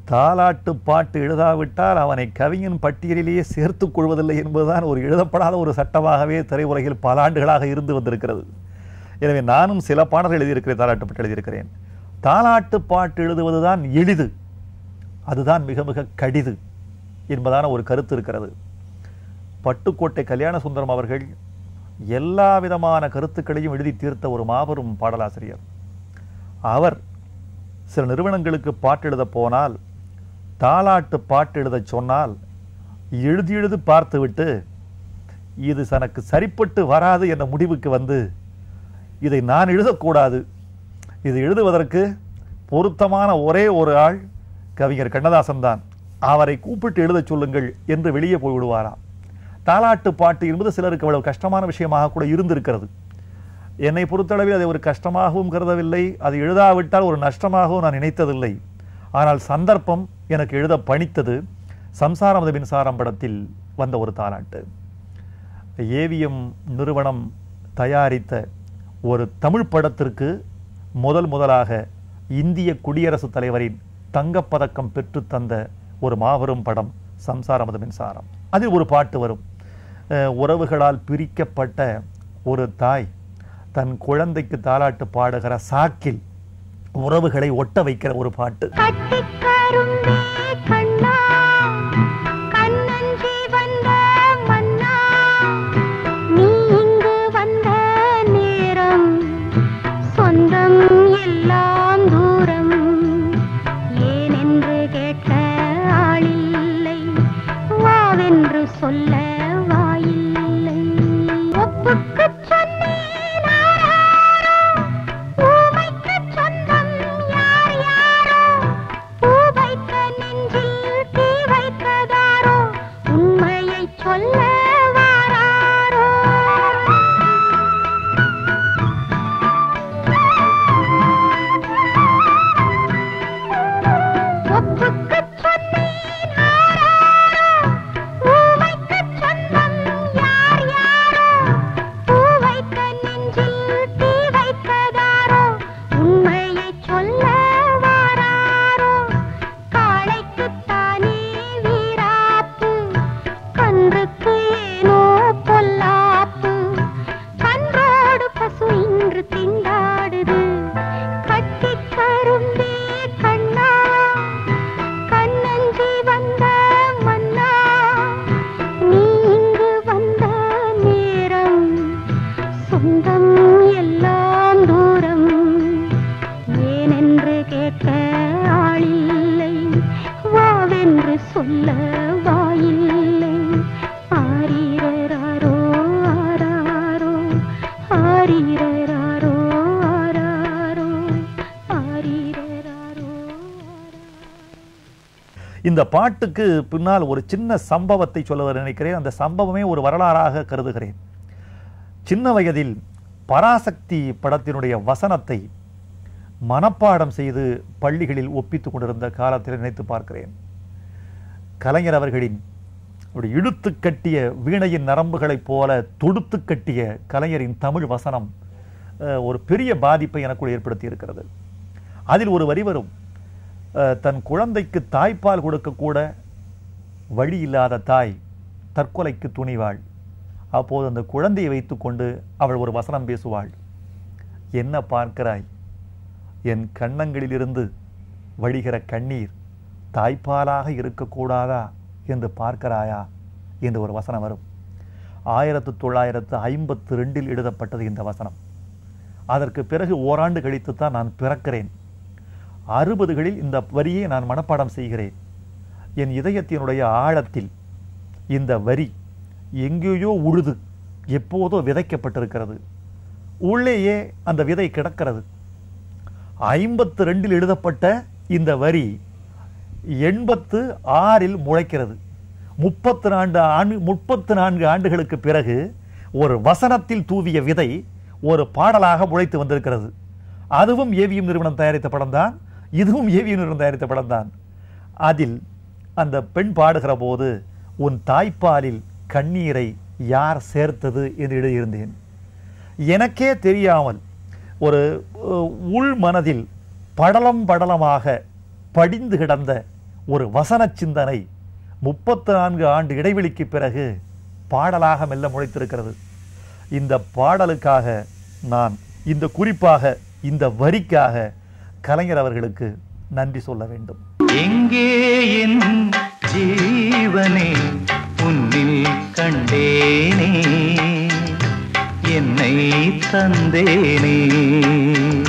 தாலாட்டு பாட்டு எழுதாவிட்டால் அவனை கவிஞன் பட்டியலிலேயே சேர்த்துக் கொள்வதில்லை என்பதுதான் ஒரு எழுதப்படாத ஒரு சட்டமாகவே திரையுலகில் பல ஆண்டுகளாக இருந்து வந்திருக்கிறது எனவே நானும் சில பாடல்கள் எழுதியிருக்கிறேன் தாலாட்டு பாட்டு எழுதியிருக்கிறேன் தாலாட்டு பாட்டு எழுதுவதுதான் எளிது அதுதான் மிக மிக கடிது என்பதான ஒரு கருத்து இருக்கிறது பட்டுக்கோட்டை கல்யாண சுந்தரம் அவர்கள் எல்லா விதமான கருத்துக்களையும் எழுதி தீர்த்த ஒரு மாபெரும் பாடலாசிரியர் அவர் சில நிறுவனங்களுக்கு பாட்டு எழுத போனால் தாலாட்டு பாட்டு எழுதச் சொன்னால் எழுதி எழுதி பார்த்துவிட்டு இது தனக்கு சரிப்பட்டு வராது என்ற முடிவுக்கு வந்து இதை நான் எழுதக்கூடாது இது எழுதுவதற்கு பொருத்தமான ஒரே ஒரு ஆள் கவிஞர் கண்ணதாசன் தான் அவரை கூப்பிட்டு எழுதச் சொல்லுங்கள் என்று வெளியே போய் விடுவாராம் தாலாட்டு பாட்டு என்பது சிலருக்கு அவ்வளவு கஷ்டமான விஷயமாக கூட இருந்திருக்கிறது என்னை பொறுத்தளவில் அதை ஒரு கஷ்டமாகவும் கருதவில்லை அது எழுதாவிட்டால் ஒரு நஷ்டமாகவும் நான் நினைத்ததில்லை ஆனால் சந்தர்ப்பம் எனக்கு எழுத பணித்தது சம்சாரமத மின்சாரம் படத்தில் வந்த ஒரு தாலாட்டு ஏவிஎம் நிறுவனம் தயாரித்த ஒரு தமிழ் படத்திற்கு முதல் முதலாக இந்திய குடியரசுத் தலைவரின் தங்கப்பதக்கம் பெற்று தந்த ஒரு மாபெரும் படம் சம்சாரமத மின்சாரம் அதில் ஒரு பாட்டு வரும் அஹ், உறவுகளால் பிரிக்கப்பட்ட ஒரு தாய் தன் குழந்தைக்கு தாலாட்டு பாடுகிற சாக்கில் உறவுகளை ஒட்ட வைக்கிற ஒரு பாட்டு கட்டிக்கரும்பே கண்ணா கண்ணஞ்சி வந்த மன்னா நீ இங்கு வந்த நேரம் சொந்தம் எல்லாம் தூரம் ஏனென்று கேட்க ஆளில்லை வாவென்று சொல்ல வாயில்லை ஒப்புக்குச் சொன்னேன் ஆராரோ, ஊமைக்குச் சொந்தம் யார் யாரோ பூ வைத்த நெஞ்சில் தீ வைத்ததாரோ உண்மையைச் சொல்ல வாராரோ ஒப்புக்குச் சொன்னேன் ஆராரோ, ஊமைக்குச் சொந்தம் யார் யாரோ பூ வைத்த நெஞ்சில் தீ வைத்ததாரோ உண்மையைச் சொல்ல வாராரோ காளைக்குத்தானே வீராப்பு கன்றுக்கு ஏனோ பொல்லாப்பு கன்றோடு பசு இன்று திண்டாடுது கட்டிக் கரும்பே கண்ணா கண்ணஞ்சி வந்த மன்னா நீ இங்கு வந்த நேரம் சொந்தம் எல்லாம் தூரம் ஏனென்று கேட்க ஆளில்லை வாவென்று சொல்ல வாயில்லை ஆரீரராரோ ஆராரோ ஆரீரராரோ ஆராரோ ஆரீரராரோ இந்த பாட்டுக்கு பின்னால் ஒரு சின்ன சம்பவத்தை சொல்ல நினைக்கிறேன் அந்த சம்பவமே ஒரு வரலாறாக கருதுகிறேன் சின்ன வயதில் பராசக்தி படத்தினுடைய வசனத்தை மனப்பாடம் செய்து பள்ளிகளில் ஒப்பித்துக் கொண்டிருந்த காலத்தில் நினைத்து பார்க்கிறேன் கலைஞர் அவர்களின் ஒரு இழுத்து கட்டிய வீணையின் நரம்புகளைப் போல தொடுத்து கட்டிய கலைஞரின் தமிழ் வசனம் அஹ், ஒரு பெரிய பாதிப்பை எனக்குள் ஏற்படுத்தி இருக்கிறது அதில் ஒரு வரி வரும் அஹ், தன் குழந்தைக்கு தாய்ப்பால் கொடுக்க கூட வழி இல்லாத தாய் தற்கொலைக்கு துணிவாள் அப்போது அந்த குழந்தையை வைத்துக்கொண்டு அவள் ஒரு வசனம் பேசுவாள் என்ன பார்க்கிறாய் என் கன்னங்களிலிருந்து வழிகிற கண்ணீர் தாய்ப்பாலாக இருக்கக்கூடாதா என்று பார்க்கிறாயா என்று ஒரு வசனம் வரும் ஆயிரத்து தொள்ளாயிரத்து ஐம்பத்து ரெண்டில் எழுதப்பட்டது இந்த வசனம் அதற்கு பிறகு ஓராண்டு கழித்து தான் நான் பிறக்கிறேன் அறுபதுகளில் இந்த வரியை நான் மனப்பாடம் செய்கிறேன் என் இதயத்தினுடைய ஆழத்தில் இந்த வரி எங்கேயோ உழுது எப்போதோ விதைக்கப்பட்டிருக்கிறது உள்ளேயே அந்த விதை கிடக்கிறது ஐம்பத்து ரெண்டில் எழுதப்பட்ட இந்த வரி எண்பத்து ஆறில் முளைக்கிறது முப்பத்து நான்கு ஆண்டு முப்பத்து நான்கு ஆண்டுகளுக்கு பிறகு ஒரு வசனத்தில் தூவிய விதை ஒரு பாடலாக முளைத்து வந்திருக்கிறது அதுவும் ஏவிஎம் நிறுவனம் தயாரித்த படம்தான் இதுவும் ஏவிஎம் நிறுவனம் தயாரித்த படம்தான் அதில் அந்த பெண் பாடுகிற போது உன் தாய்ப்பாலில் கண்ணீரை யார் சேர்த்தது என்று எழுதியிருந்தேன் எனக்கே தெரியாமல் ஒரு அஹ், உள் மனதில் படலம் படலமாக படிந்து கிடந்த ஒரு வசன சிந்தனை முப்பத்து நான்கு ஆண்டு இடைவெளிக்கு பிறகு பாடலாக மெல்ல முளைத்திருக்கிறது இந்த பாடலுக்காக நான் இந்த குறிப்பாக இந்த வரிக்காக கலைஞர் அவர்களுக்கு நன்றி சொல்ல வேண்டும் எங்கே என் ஜீவனே உன்னில் கண்டேனே என்னை தந்தேனே